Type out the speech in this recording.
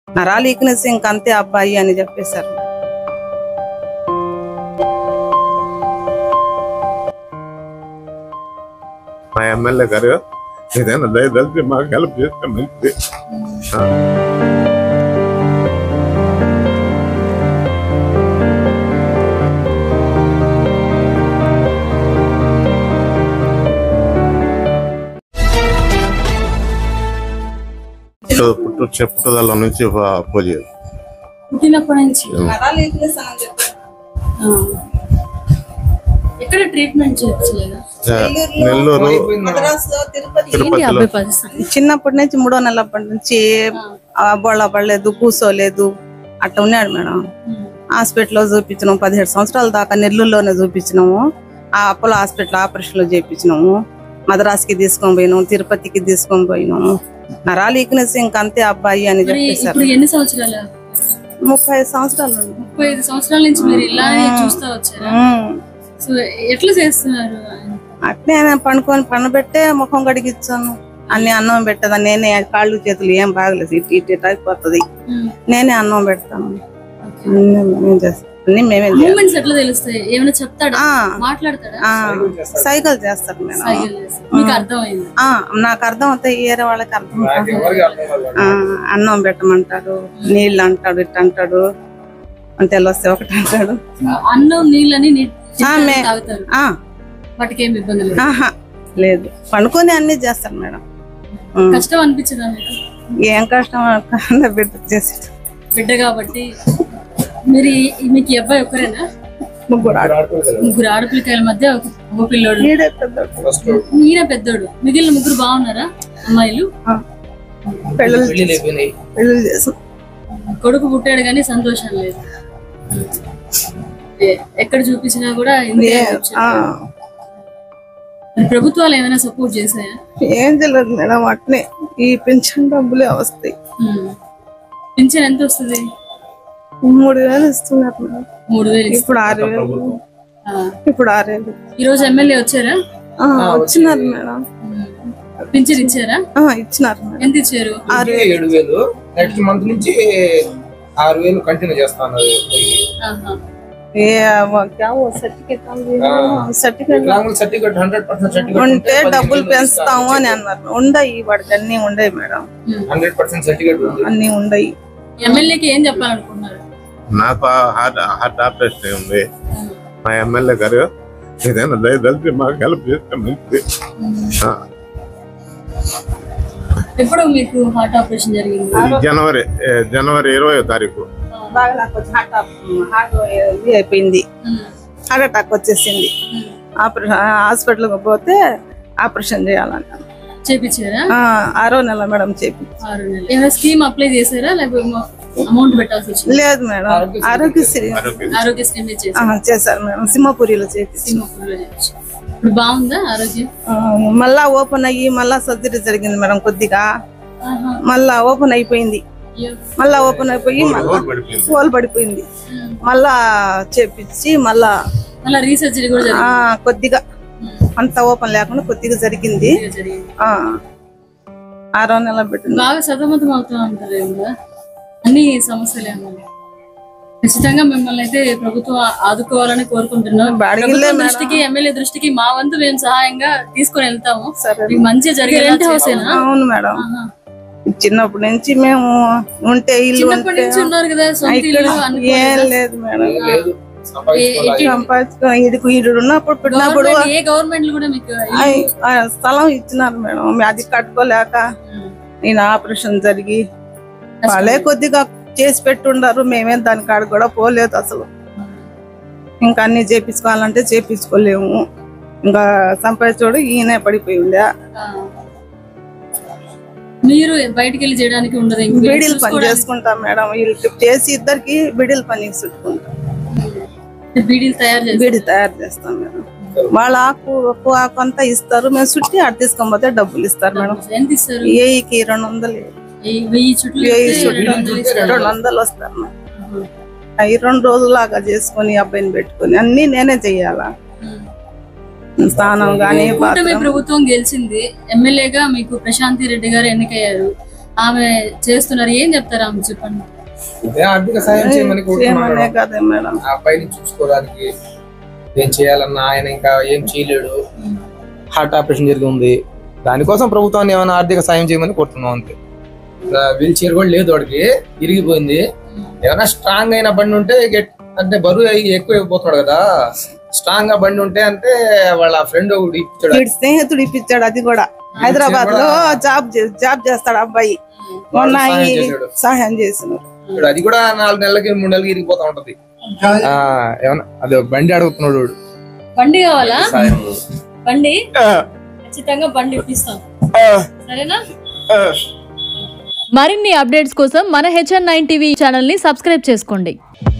నరాలు ఈక్నెస్ ఇంక అంతే అబ్బాయి అని చెప్పేశారు మా ఎమ్మెల్యే గారు ఏదైనా దయదలిచి మాకు హెల్ప్ చేస్తే మంచిది ఆ. పుట్టు- పుట్టు పుట్టుదల నుంచి పో- పోలియో పుట్టినప్పటి నుంచి నరాలు ఈక్నెస్ అని చెప్పారు ఆ. ఎక్కడ ట్రీట్మెంట్ చేయించలేదా ఆ, నెల్లూరు మద్రాసులో తిరుపతి ఏంటి తిరుపతిలో అబ్బాయి పరిస్థితి చిన్నప్పటి నుంచి మూడో నెలప్పటి నుంచి బొళ్ళ పడలేదు కూసోలేదు అట్లా ఉన్నాడు మేడం హాస్పిటల్లో చూపించినాము పదిహేడు సంవత్సరాల దాకా నెల్లూరులోనే చూపించినాము ఆ అపోలో హాస్పిటల్ ఆపరేషన్ లో చేయించినాము మద్రాసుకి తీసుకొని పోయినాము తిరుపతికి తీసుకొని పోయినాము నరాలు ఈక్నెస్ ఇంక అంతే అబ్బాయి అని మరి చెప్పేశారు ఇప్పుడు ఎన్ని సంవత్సరాలు ముప్పై ఐదు సంవత్సరాలు ఉంది. ముప్పై ఐదు సంవత్సరాల నుంచి మీరు ఇలానే చూస్తా వచ్చారా ఉమ్. సో ఎట్లా చేస్తున్నారు అట్నే నేను పండుకొని పండబెట్టే ముఖం కడిగిచ్చాను అన్ని అన్నం పెట్టదా నేనే కాళ్ళు చేతులు ఏం బాగలేదు ఇటు ఇటు ఇటు అయిపోతుంది ఉమ్. నేనే అన్నం పెడతాను అన్ని మేమే చేస్తాం అన్ని మేమే చేయాలి మూమెంట్స్ ఎట్లా తెలుస్తాయి ఏమైనా చెప్తాడా ఆ, మాట్లాడతాడా ఆ, సైకిల్ చేస్తారు మేడం సైకిల్ చేసి. మీకు అర్థమైంది ఆ, నాకు అర్థం అవుతాయి వేరే వాళ్ళకి అర్థం కాదు. ఆ, అన్నం పెట్టమంటాడు నీళ్ళు అంటాడు ఇట్ అంటాడు అంతే వస్తే ఒకటి అంటాడు అన్నం నీళ్ళని నీ- ఆమె. తాగుతారు ఆ, వాటికి ఏం ఇబ్బంది లేదు ఆహా లేదు పండుకొని అన్ని చేస్తారు మేడం ఉమ్. కష్టం అనిపించదా మీకు ఏం కష్టం అక్కడ బిడ్డ చేసి బిడ్డ కాబట్టి మీరు ఈ- మీకు ఈ అబ్బాయి ఒక్కరేనా ముగ్గురు ఆడ- ముగ్గురు ఆడపిల్లకాయల మధ్య ఒక ఒక పిల్లోడు ఈడే పెద్దోడు. ఈయన పెద్దోడు మిగిలిన ముగ్గురు బాగున్నారా అమ్మాయిలు ఆ, పెళ్ళిళ్ళు పెళ్ళిళ్ళు చేసి కొడుకు పుట్టాడు కానీ సంతోషం లేదు ఏ- ఎక్కడ చూపించినా కూడా ఇంతే ఏ- option. ఆ, మరి ప్రభుత్వాలు ఏమైనా సపోర్ట్ చేశాయా ఏం తెలియదు మేడం అట్నే ఈ పెన్షన్ డబ్బులే వస్తాయి ఉమ్. పింఛన్ ఎంత వస్తుంది మూడు వేలు ఇస్తున్నారు మేడం మూడు వేలు ఇస్తారు. ఇప్పుడు ఆరు వేలు ఆ. ఇప్పుడు ఆరు వేలు ఈ రోజు ఎమ్మెల్యే వచ్చారా ఆ, వచ్చినారు మేడం పింఛన్ ఇచ్చారా ఆ, ఇచ్చినారు మేడం ఎంత ఇచ్చారు ఆరు ఇది ఏడు వేలు నెక్స్ట్ మంత్ నుంచి ఆరు వేలు కంటిన్యూ చేస్తాను ఆహా. ఏ वो क्या वो certificate certificate certificate hundred percent ఉంటే డబ్బులు పెంచుతాము అని అన్నారు ఉండయి వాడికి అన్ని ఉండయి మేడం ఉమ్. హండ్రెడ్ పర్సెంట్ సర్టిఫికేట్ ఉంది అన్ని ఉండయి ఎమ్మెల్యేకి ఏం చెప్పాలనుకుంటున్నారు నాకు హార్ట్ హార్ట్ ఆపరేషన్ ఉంది మా ఎమ్మెల్యే గారు ఏదైనా దయదలిచి మాకు హెల్ప్ చేస్తే మంచిది ఆ. ఎప్పుడు మీకు హార్ట్ ఆపరేషన్ జరిగింది ఈ జనవరి ఏ, జనవరి ఇరవై తారీఖు బాగా నాకు కొంచెం హార్ట్ హార్ట్ ఇది అయిపోయింది ఉమ్. హార్ట్ అటాక్ వచ్చేసింది ఉమ్. ఆపరేషన్ హాస్పిటల్కి పోతే ఆపరేషన్ చేయాలంట చేపించారా ఆ, ఆరో నెల మేడం చెప్పి ఆరు నెలలు ఏమైనా స్కీమ్ అప్లై చేశారా లేకపోతే అమౌంట్ పెట్టాల్సి వచ్చింది లేదు మేడం ఆరోగ్యశ్రీ ఆరోగ్య ఆరోగ్య స్కీమ్ చేసి ఆ, చేశారు మేడం సింహపురిలో చేపించి సింగపూర్లో చేయించి ఇప్పుడు బాగుందా ఆరోగ్యం ఆ, మళ్ళా ఓపెన్ అయ్యి మళ్ళా సర్జరీ జరిగింది మేడం కొద్దిగా ఆహా. మళ్ళా ఓపెన్ అయిపోయింది అయ్యో. మళ్ళా ఓపెన్ అయిపోయి మళ్ళా హోల్ పడిపోయింది. హోల్ పడిపోయింది ఉమ్. మళ్ళా చేపించి మళ్ళా మళ్ళా రీసర్జరీ కూడా ఆ, జరిగింది కొద్దిగా ఉమ్. అంత ఓపెన్ లేకుండా కొద్దిగా జరిగింది కొద్దిగా జరిగింది ఆ ఆరో నెల పెట్టింది బాగా సతమతం అవుతూ ఉంటారు ఏమన్నా అన్ని సమస్యలే ఉన్నాయి ఖచ్చితంగా మిమ్మల్ని అయితే ప్రభుత్వం ఆ- ఆదుకోవాలని కోరుకుంటున్నాం బాడిగిల్లే ప్రభుత్వం మేడం. దృష్టికి ఎమ్మెల్యే దృష్టికి మా వంతు మేము సహాయంగా తీసుకొని వెళ్తాము సరే మీకు మంచిగా జరిగే హౌసేనా అవును మేడం చిన్నప్పటి నుంచి మేము ఉంటే ఇల్లు చిన్నప్పటి ఉంటే నుంచి ఉన్నారు కదా సొంత ఇక్కడ ఇల్లు అనుకో ఏం లేదు మేడం లేదు సంపాదించుకోవాలి సంపాదించుకొని ఇదికు ఇడు ఉన్నప్పుడు పెట్టినప్పుడు గవర్నమెంట్ ఏ గవర్నమెంట్ కూడా మీకు ఐ- ఆ స్థలం ఇచ్చినారు మేడం అది కట్టుకోలేక నేను ఆపరేషన్ జరిగి వాళ్ళే కొద్దిగా చేసి పెట్టుండారు మేమేం దాని కాడ కూడా పోలేదు అసలు ఇంకా అన్ని చేపించుకోవాలంటే చేపించుకోలేము ఇంకా సంపాదించోడు ఈయనే పడిపోయి ఉండే ఆ. మీరు బయటికి వెళ్ళి చేయడానికి ఉండదు ఇంక వీళ్ళు బీడీలు పని చూసుకోవడానికి- చేసుకుంటాం మేడం వీళ్ళకి చేసి ఇద్దరికి బీడీల పని చుట్టుకుంటాం బీడీలు తయారు చేస్తారు బీడీ తయారు చేస్తాం మేడం వాళ్ళ ఆకు ఒక్కో ఆకు అంతా ఇస్తారు మేము చుట్టి అటు తీసుకొని పోతే డబ్బులు ఇస్తారు మేడం ఎంత ఇస్తారు ఏయికి రెండు వందలు వెయ్యి- వెయ్యి చుట్లు వెయ్యి ఇస్తే చుట్లు రెండు వందలు ఇస్తారు. రెండు వందలు వస్తారు మేడం. అవి రెండు రోజులాగా చేసుకొని అబ్బాయిని పెట్టుకొని అన్ని నేనే చెయ్యాలా స్నానం గానీ కూటమి బాత్రూమ్ ప్రభుత్వం గెలిచింది ఎమ్మెల్యేగా మీకు ప్రశాంతి రెడ్డి గారు ఎన్నికయ్యారు ఆమె చేస్తున్నారు ఏం చెప్తారు ఆమె చెప్పండి అదే ఆర్థిక సాయం చేయమని కోరుతున్నాను చేయమనే మేడం. కదా మేడం ఆ అబ్బాయిని చూసుకోవడానికి ఏం చేయాలన్నా ఆయన ఇంకా ఏం చేయలేడు హార్ట్ ఆపరేషన్ జరిగి ఉంది దానికోసం ప్రభుత్వాన్ని ఏమైనా ఆర్థిక సాయం చేయమని కోరుతున్నాం అంతే వీల్ చైర్ కూడా లేదు వాడికి ఇరిగిపోయింది ఏమైనా స్ట్రాంగ్ అయిన బండి ఉంటే గెట్ అంటే బరువు అయ్యి ఎక్కువ అయిపోతున్నాడు కదా స్ట్రాంగ్ గా బండి ఉంటే అంటే వాళ్ళ ఫ్రెండ్ ఒకటి ఇచ్చాడు వీడి స్నేహితుడు ఇప్పించాడు అది కూడా హైదరాబాద్ లో జాబ్ చే- జాబ్ చేస్తాడు అబ్బాయి మొన్న సహాయం ఈ చేశాడు. సహాయం చేసినాడు ఇప్పుడు అది కూడా నాలుగు నెలలకి మూడు నెలలకి ఇరిగిపోతా ఉంటది ఆ, ఏమన్నా అదే బండి అడుగుతున్నాడు వాడు. బండి కావాలా సాయం బండి ఖచ్చితంగా బండి ఇప్పిస్తాం సరేనా మరిన్ని అప్డేట్స్ కోసం మన హెచ్ఎన్ నైన్ టీవీ ఛానల్ని సబ్స్క్రైబ్ చేసుకోండి